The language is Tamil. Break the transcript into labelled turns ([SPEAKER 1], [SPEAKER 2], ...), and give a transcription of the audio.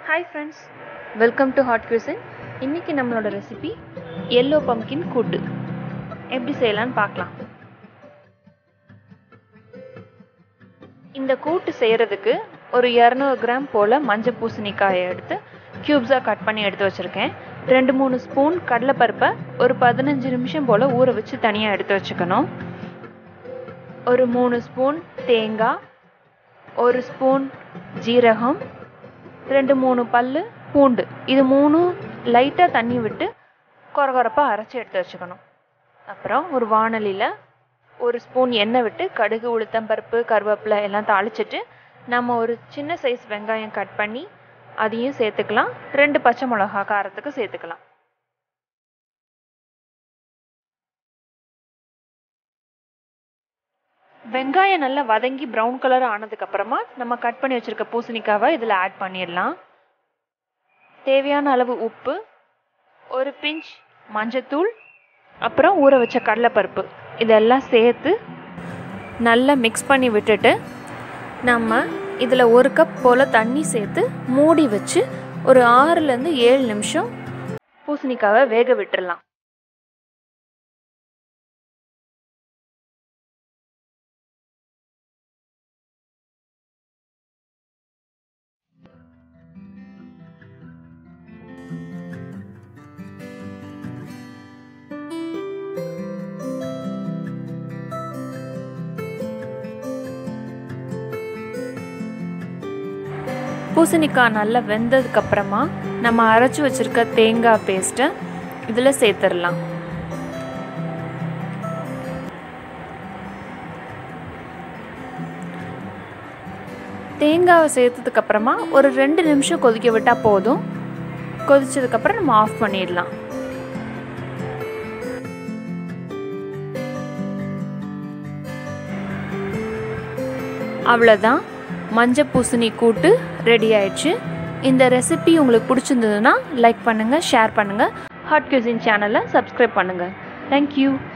[SPEAKER 1] hi friends welcome to hot cuisine இன்னைக்கு நம்மளோட ரெசிபி எல்லோ பம்கின் கூட்டு எப்படி செய்யலான்னு பார்க்கலாம் இந்த கூட்டு செய்கிறதுக்கு ஒரு இரநூறு கிராம் போல் மஞ்சள் பூசணிக்காயை எடுத்து க்யூப்ஸாக கட் பண்ணி எடுத்து வச்சுருக்கேன் ரெண்டு மூணு ஸ்பூன் கடலைப்பருப்பை ஒரு பதினஞ்சு நிமிஷம் போல் ஊற வச்சு தனியாக எடுத்து வச்சுக்கணும் ஒரு மூணு ஸ்பூன் தேங்காய் ஒரு ஸ்பூன் ஜீரகம் ரெண்டு மூணு பல் பூண்டு இது மூணும் லைட்டாக தண்ணி விட்டு கொரகொரப்பாக அரைச்சி எடுத்து வச்சுக்கணும் அப்புறம் ஒரு வானலியில் ஒரு ஸ்பூன் எண்ணெய் விட்டு கடுகு உளுத்தம்பருப்பு கருவேப்பிலை எல்லாம் தாளிச்சிட்டு நம்ம ஒரு சின்ன சைஸ் வெங்காயம் கட் பண்ணி அதையும் சேர்த்துக்கலாம் ரெண்டு பச்சை மிளகா காரத்துக்கு சேர்த்துக்கலாம் வெங்காயம் நல்லா வதங்கி ப்ரௌன் கலர் ஆனதுக்கு அப்புறமா நம்ம கட் பண்ணி வச்சிருக்க பூசணிக்காவை இதில் ஆட் பண்ணிடலாம் தேவையான அளவு உப்பு ஒரு பிஞ்ச் மஞ்சத்தூள் அப்புறம் ஊற வச்ச கடலைப்பருப்பு இதெல்லாம் சேர்த்து நல்லா மிக்ஸ் பண்ணி விட்டுட்டு நம்ம இதில் ஒரு கப் போல் தண்ணி சேர்த்து மூடி வச்சு ஒரு ஆறுலேருந்து ஏழு நிமிஷம் பூசணிக்காவை வேக விட்டுறலாம் பூசணிக்காய் நல்லா வெந்ததுக்கப்புறமா நம்ம அரைச்சி வச்சுருக்க தேங்காய் பேஸ்ட்டை இதில் சேர்த்துடலாம் தேங்காவை சேர்த்ததுக்கப்புறமா ஒரு ரெண்டு நிமிஷம் கொதிக்க விட்டால் போதும் கொதிச்சதுக்கப்புறம் நம்ம ஆஃப் பண்ணிடலாம் அவ்வளோதான் மஞ்சள் பூசணி கூட்டு ரெடி ஆயிடுச்சு இந்த ரெசிபி உங்களுக்கு பிடிச்சிருந்ததுன்னா லைக் பண்ணுங்கள் ஷேர் பண்ணுங்கள் ஹாட் கியூசின் சேனலை சப்ஸ்கிரைப் பண்ணுங்கள் தேங்க்யூ